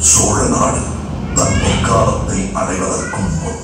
சோழ நாடு தன் பொற்காலத்தை அடைவதற்கும் முன்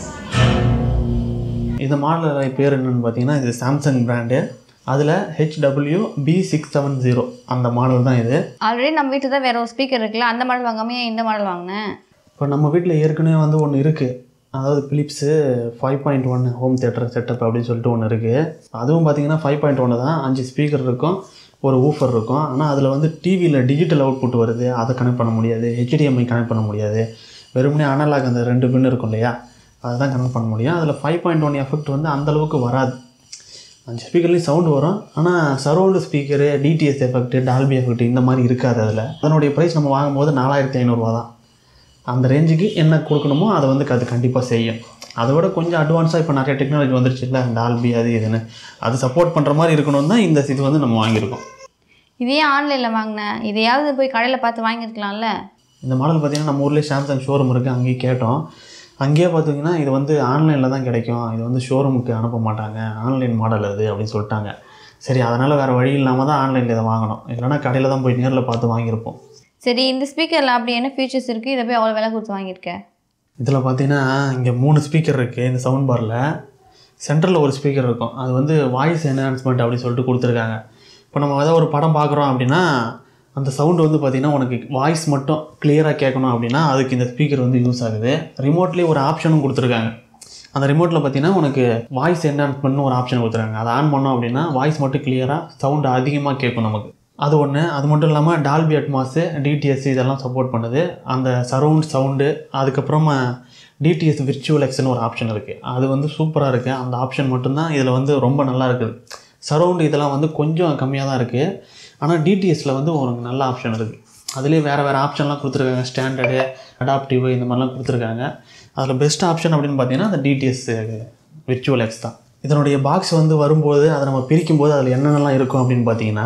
இந்த மாடலோட பேர் என்னன்னு பார்த்தீங்கன்னா இது சாம்சங் பிராண்டு அதில் HW B six seven zero அந்த மாடல் தான் இது ஆல்ரெடி நம்ம வீட்டில் தான் வேற ஒரு ஸ்பீக்கர் இருக்குல்ல அந்த மாடல் வாங்காம ஏன் இந்த மாடல் வாங்கினேன் இப்போ நம்ம வீட்டில் ஏற்கனவே வந்து ஒன்று இருக்குது அதாவது Philips five point one home theatre setup அப்படின்னு சொல்லிட்டு ஒன்று இருக்குது அதுவும் பார்த்தீங்கன்னா ஃபைவ் பாயிண்ட் ஒன்று தான் அஞ்சு ஸ்பீக்கர் இருக்கும் ஒரு ஊஃபர் இருக்கும் ஆனால் அதில் வந்து டிவியில் டிஜிட்டல் அவுட்புட் வருது அதை கனெக்ட் பண்ண முடியாது ஹெச்டிஎம்ஐ கனெக்ட் பண்ண முடியாது வெறுமனே அனலாக் அந்த ரெண்டு பின் இருக்கும் இல்லையா அதை தான் கனெக்ட் பண்ண முடியும் அதில் ஃபைவ் பாயிண்ட் ஒன் எஃபெக்ட் வந்து அந்த அளவுக்கு வராது அஞ்சு ஸ்பீக்கர்லேயும் சவுண்டு வரும் ஆனால் surround speaker DTS effect Dolby effect இந்த மாதிரி இருக்காது அதில் அதனுடைய ப்ரைஸ் நம்ம வாங்கும்போது நாலாயிரத்தி ஐநூறுரூவா தான் அந்த ரேஞ்சுக்கு என்ன கொடுக்கணுமோ அதை வந்து அது கண்டிப்பாக செய்யும் அதை விட கொஞ்சம் அட்வான்ஸாக இப்போ நிறைய டெக்னாலஜி வந்துருச்சு இல்லை டால்பி அது இதுன்னு அது சப்போர்ட் பண்ணுற மாதிரி இருக்கணும் தான் இந்த இது வந்து நம்ம வாங்கியிருக்கோம் இதையே ஆன்லைனில் வாங்கினேன் இதையாவது போய் கடையில் பார்த்து வாங்கியிருக்கலாம்ல இந்த மாடல் பார்த்தீங்கன்னா நம்ம ஊர்லேயே சாம்சங் ஷோரூம் இருக்குது அங்கேயே கேட்டோம் அங்கேயே பார்த்தீங்கன்னா இது வந்து ஆன்லைனில் தான் கிடைக்கும் இது வந்து ஷோரூமுக்கு அனுப்ப மாட்டாங்க ஆன்லைன் மாடல் அது அப்படின்னு சொல்லிட்டாங்க சரி அதனால் வேறு வழி இல்லாமல் தான் ஆன்லைனில் இதை வாங்கணும் இல்லைன்னா கடையில் தான் போய் நேரில் பார்த்து வாங்கியிருப்போம் சரி இந்த ஸ்பீக்கரில் அப்படி என்ன ஃபீச்சர்ஸ் இருக்குது இதை போய் அவ்வளோ விலை கொடுத்து வாங்கியிருக்கேன் இதில் பார்த்தீங்கன்னா இங்கே மூணு ஸ்பீக்கர் இருக்குது இந்த சவுண்ட் பாரில் சென்டரில் ஒரு ஸ்பீக்கர் இருக்கும் அது வந்து வாய்ஸ் என்ஹான்ஸ்மெண்ட் அப்படின்னு சொல்லிட்டு கொடுத்துருக்காங்க இப்போ நம்ம ஏதாவது ஒரு படம் பார்க்குறோம் அப்படின்னா அந்த சவுண்டு வந்து பார்த்திங்கன்னா உனக்கு வாய்ஸ் மட்டும் கிளியராக கேட்கணும் அப்படின்னா அதுக்கு இந்த ஸ்பீக்கர் வந்து யூஸ் ஆகுது ரிமோட்லேயே ஒரு ஆப்ஷனும் கொடுத்துருக்காங்க அந்த ரிமோட்டில் பார்த்தீங்கன்னா உனக்கு வாய்ஸ் என்ஹான்ஸ்மெண்ட்னு ஒரு ஆப்ஷன் கொடுத்துருக்காங்க அதை ஆன் பண்ணோம் அப்படின்னா வாய்ஸ் மட்டும் கிளியராக சவுண்டு அதிகமாக கேட்கும் நமக்கு அது ஒன்று அது மட்டும் இல்லாமல் டால்பி அட்மாஸு டிடிஎஸ் இதெல்லாம் சப்போர்ட் பண்ணுது அந்த சரவுண்ட் சவுண்டு அதுக்கப்புறமா டிடிஎஸ் விர்ச்சுவல் எக்ஸ்னு ஒரு ஆப்ஷன் இருக்குது அது வந்து சூப்பராக இருக்குது அந்த ஆப்ஷன் மட்டும்தான் இதில் வந்து ரொம்ப நல்லா இருக்குது சரவுண்டு இதெல்லாம் வந்து கொஞ்சம் கம்மியாக தான் இருக்குது ஆனால் டிடிஎஸில் வந்து ஒரு நல்ல ஆப்ஷன் இருக்குது அதுலேயே வேறு வேறு ஆப்ஷன்லாம் கொடுத்துருக்காங்க ஸ்டாண்டர்டு அடாப்டிவ் இந்த மாதிரிலாம் கொடுத்துருக்காங்க அதில் பெஸ்ட் ஆப்ஷன் அப்படின்னு பார்த்தீங்கன்னா அந்த டிடிஎஸ் விர்ச்சுவல் எக்ஸ் தான் இதனுடைய பாக்ஸ் வந்து வரும்போது அதை நம்ம பிரிக்கும்போது அதில் என்னென்னலாம் இருக்கும் அப்படின்னு பார்த்தீங்கன்னா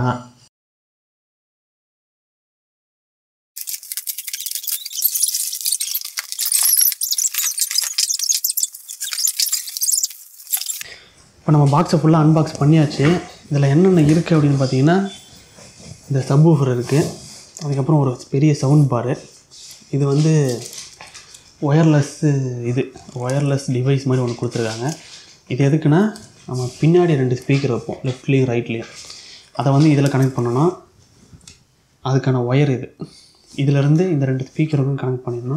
இப்போ நம்ம பாக்ஸை ஃபுல்லாக அன்பாக்ஸ் பண்ணியாச்சு இதில் என்னென்ன இருக்குது அப்படின்னு பார்த்தீங்கன்னா இந்த சப்வூஃபர் இருக்குது அதுக்கப்புறம் ஒரு பெரிய சவுண்ட் பாரு இது வந்து ஒயர்லெஸ்ஸு இது ஒயர்லெஸ் டிவைஸ் மாதிரி ஒன்று கொடுத்துருக்காங்க இது எதுக்குன்னா நம்ம பின்னாடி ரெண்டு ஸ்பீக்கர் வைப்போம் லெஃப்ட்லேயும் ரைட்லேயும் அதை வந்து இதில் கனெக்ட் பண்ணணும் அதுக்கான ஒயர் இது இதிலேருந்து இந்த ரெண்டு ஸ்பீக்கருக்கும் கனெக்ட் பண்ணிடணும்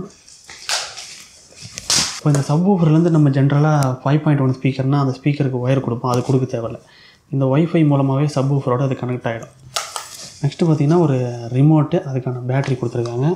இப்போ இந்த சப்வூஃபர்லேருந்து நம்ம ஜென்ரலாக ஃபைவ் பாயிண்ட் ஒன் ஸ்பீக்கர்னால் அந்த ஸ்பீக்கருக்கு ஒயர் கொடுப்போம் அது கொடுக்க தேவையில்ல இந்த ஒய்ஃபை மூலமாகவே சப்வூஃபரோட அது கனெக்ட் ஆகிடும் நெக்ஸ்ட்டு பார்த்திங்கன்னா ஒரு ரிமோட்டு அதுக்கான பேட்ரி கொடுத்துருக்காங்க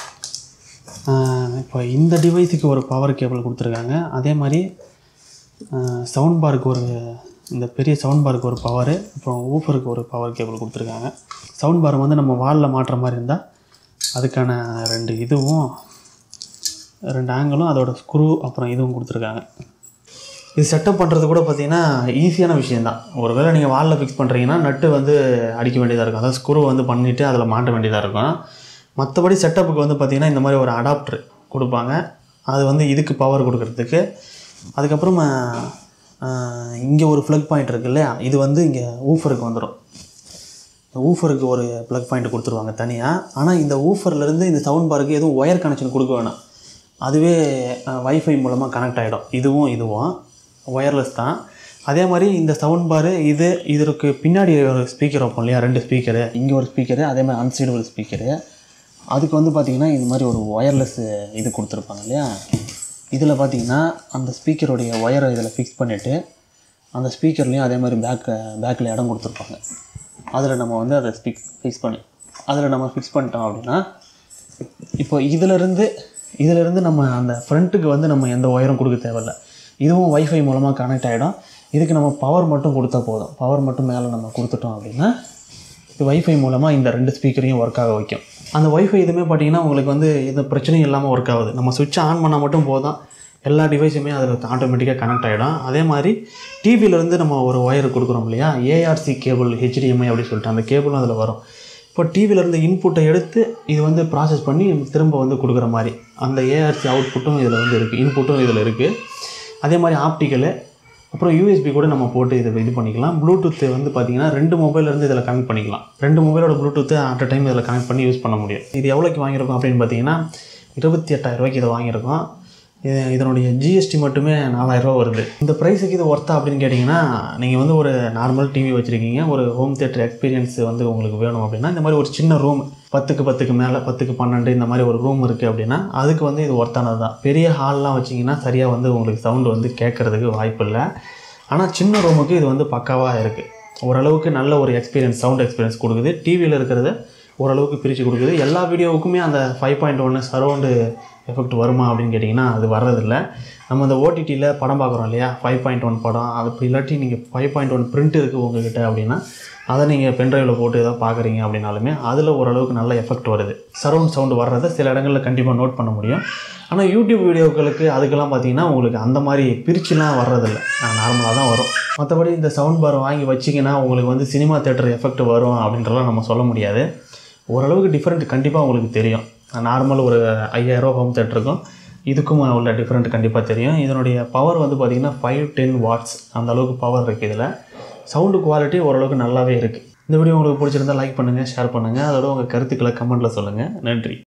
ஆஹ் இப்போ இந்த டிவைஸுக்கு ஒரு பவர் கேபிள் கொடுத்துருக்காங்க அதே மாதிரி சவுண்ட் பாருக்கு ஒரு இந்த பெரிய சவுண்ட் பாருக்கு ஒரு பவரு அப்புறம் ஊஃபருக்கு ஒரு பவர் கேபிள் கொடுத்துருக்காங்க சவுண்ட் பார் வந்து நம்ம வாலில் மாட்டுற மாதிரி இருந்தால் அதுக்கான ரெண்டு இதுவும் ரெண்டு ஆங்கிளும் அதோட ஸ்க்ரூ அப்புறம் இதுவும் கொடுத்துருக்காங்க இது செட்டப் பண்ணுறது கூட பார்த்தீங்கன்னா ஈஸியான விஷயந்தான் ஒருவேளை நீங்கள் வாலில் ஃபிக்ஸ் பண்ணுறீங்கன்னா நட்டு வந்து அடிக்க வேண்டியதாக இருக்கும் அதாவது ஸ்க்ரூ வந்து பண்ணிவிட்டு அதில் மாட்ட வேண்டியதாக இருக்கும் மற்றபடி செட்டப்புக்கு வந்து பார்த்திங்கன்னா இந்த மாதிரி ஒரு அடாப்டர் கொடுப்பாங்க அது வந்து இதுக்கு பவர் கொடுக்கறதுக்கு அதுக்கப்புறம் இங்கே ஒரு ப்ளக் பாயிண்ட் இருக்கு இல்லையா இது வந்து இங்கே ஊஃபருக்கு வந்துடும் ஊஃபருக்கு ஒரு ப்ளக் பாயிண்ட் கொடுத்துருவாங்க தனியாக ஆனால் இந்த ஊஃபர்லேருந்து இந்த சவுண்ட் பாருக்கு எதுவும் ஒயர் கனெக்ஷன் கொடுக்க வேணாம் அதுவே வைஃபை மூலமாக கனெக்ட் ஆகிடும் இதுவும் இதுவும் ஒயர்லெஸ் தான் அதே மாதிரி இந்த சவுண்ட் பாரு இது இதற்கு பின்னாடி ஒரு ஸ்பீக்கர் வைப்போம் இல்லையா ரெண்டு ஸ்பீக்கரு இங்கே ஒரு ஸ்பீக்கரு அதே மாதிரி அன்சைடு ஒரு ஸ்பீக்கரு அதுக்கு வந்து பார்த்திங்கன்னா இது மாதிரி ஒரு ஒயர்லெஸ் இது கொடுத்துருப்பாங்க இல்லையா இதில் பார்த்தீங்கன்னா அந்த ஸ்பீக்கருடைய ஒயரை இதில் ஃபிக்ஸ் பண்ணிவிட்டு அந்த ஸ்பீக்கர்லேயும் அதே மாதிரி பேக் பேக்கில் இடம் கொடுத்துருப்பாங்க அதில் நம்ம வந்து அதை ஸ்பிக் ஃபிக்ஸ் பண்ணி அதில் நம்ம ஃபிக்ஸ் பண்ணிட்டோம் அப்படின்னா இப்போ இதிலிருந்து இதிலிருந்து நம்ம அந்த ஃப்ரண்ட்டுக்கு வந்து நம்ம எந்த ஒயரும் கொடுக்க தேவையில்ல இதுவும் வைஃபை மூலமாக கனெக்ட் ஆகிடும் இதுக்கு நம்ம பவர் மட்டும் கொடுத்தா போதும் பவர் மட்டும் மேலே நம்ம கொடுத்துட்டோம் அப்படின்னா இது வைஃபை மூலமாக இந்த ரெண்டு ஸ்பீக்கரையும் ஒர்க் ஆக வைக்கும் அந்த வைஃபை இதுவுமே பார்த்தீங்கன்னா உங்களுக்கு வந்து எந்த பிரச்சனையும் இல்லாமல் ஒர்க் ஆகுது நம்ம சுவிட்சை ஆன் பண்ணால் மட்டும் போதும் எல்லா டிவைஸுமே அதில் ஆட்டோமேட்டிக்காக கனெக்ட் ஆகிடும் அதே மாதிரி டிவியிலேருந்து நம்ம ஒரு ஒயர் கொடுக்குறோம் இல்லையா ஏஆர்சி கேபிள் ஹெச்டிஎம்ஐ அப்படின்னு சொல்லிட்டு அந்த கேபிளும் அதில் வரும் இப்போ டிவியில் இருந்த இன்புட்டை எடுத்து இது வந்து ப்ராசஸ் பண்ணி திரும்ப வந்து கொடுக்குற மாதிரி அந்த ஏஆர்சி அவுட்புட்டும் இதில் வந்து இருக்குது இன்புட்டும் இதில் இருக்குது அதே மாதிரி ஆப்டிக்கலு அப்புறம் யூஎஸ்பி கூட நம்ம போட்டு இதை இது பண்ணிக்கலாம் ப்ளூடூத் வந்து பார்த்தீங்கன்னா ரெண்டு மொபைல்லேருந்து இதில் கனெக்ட் பண்ணிக்கலாம் ரெண்டு மொபைலோட ப்ளூடூத்து அட் அ டைம் இதில் கனெக்ட் பண்ணி யூஸ் பண்ண முடியும் இது எவ்வளோக்கு வாங்கியிருக்கோம் அப்படின்னு பார்த்தீங்கன்னா இருபத்தி எட்டாயிரம் ரூபாய்க்கு இதை வாங்கியிருக்கோம் இது இதனுடைய ஜிஎஸ்டி மட்டுமே நாலாயிரரூவா வருது இந்த ப்ரைஸுக்கு இது ஒர்த்தா அப்படின்னு கேட்டிங்கன்னா நீங்கள் வந்து ஒரு நார்மல் டிவி வச்சுருக்கீங்க ஒரு ஹோம் தேட்டர் எக்ஸ்பீரியன்ஸ் வந்து உங்களுக்கு வேணும் அப்படின்னா இந்த மாதிரி ஒரு சின்ன ரூம் பத்துக்கு பத்துக்கு மேலே பத்துக்கு பன்னெண்டு இந்த மாதிரி ஒரு ரூம் இருக்குது அப்படின்னா அதுக்கு வந்து இது ஒர்த்தானது தான் பெரிய ஹால்லாம் வச்சிங்கன்னா சரியாக வந்து உங்களுக்கு சவுண்டு வந்து கேட்குறதுக்கு வாய்ப்பு இல்லை ஆனால் சின்ன ரூமுக்கு இது வந்து பக்காவாக இருக்குது ஓரளவுக்கு நல்ல ஒரு எக்ஸ்பீரியன்ஸ் சவுண்ட் எக்ஸ்பீரியன்ஸ் கொடுக்குது டிவியில் இருக்கிறத ஓரளவுக்கு பிரித்து கொடுக்குது எல்லா வீடியோவுக்குமே அந்த ஃபைவ் பாயிண்ட் ஒன்று சரௌண்டு எஃபெக்ட் வருமா அப்படின்னு கேட்டிங்கன்னா அது வர்றதில்ல நம்ம அந்த ஓடிடியில் படம் பார்க்குறோம் இல்லையா ஃபைவ் பாயிண்ட் ஒன் படம் அது அப்படி இல்லாட்டி நீங்கள் ஃபைவ் பாயிண்ட் ஒன் பிரிண்ட் இருக்குது உங்ககிட்ட அப்படின்னா அதை நீங்கள் பென்ட்ரைவில் போட்டு ஏதோ பார்க்குறீங்க அப்படின்னாலுமே அதில் ஓரளவுக்கு நல்ல எஃபெக்ட் வருது சரௌண்ட் சவுண்டு வர்றதை சில இடங்களில் கண்டிப்பாக நோட் பண்ண முடியும் ஆனால் யூடியூப் வீடியோக்களுக்கு அதுக்கெல்லாம் பார்த்தீங்கன்னா உங்களுக்கு அந்த மாதிரி பிரிச்சுலாம் வர்றதில்ல நார்மலாக தான் வரும் மற்றபடி இந்த சவுண்ட் பார் வாங்கி வச்சிங்கன்னா உங்களுக்கு வந்து சினிமா தேட்டர் எஃபெக்ட் வரும் அப்படின்றலாம் நம்ம சொல்ல முடியாது ஓரளவுக்கு டிஃப்ரெண்ட் கண்டிப்பாக உங்களுக்கு தெரியும் நார்மல் ஒரு ஐயாயிரம் ஹோம் தேட்டருக்கும் இதுக்கும் உள்ள டிஃப்ரெண்ட் கண்டிப்பாக தெரியும் இதனுடைய பவர் வந்து பார்த்திங்கன்னா ஃபைவ் டென் வாட்ஸ் அந்த அளவுக்கு பவர் இருக்குது இதில் சவுண்டு குவாலிட்டி ஓரளவுக்கு நல்லாவே இருக்குது இந்த வீடியோ உங்களுக்கு பிடிச்சிருந்தா லைக் பண்ணுங்கள் ஷேர் பண்ணுங்கள் அதோட உங்கள் கருத்துக்களை கமெண்ட்டில் சொல்லுங்கள் நன்றி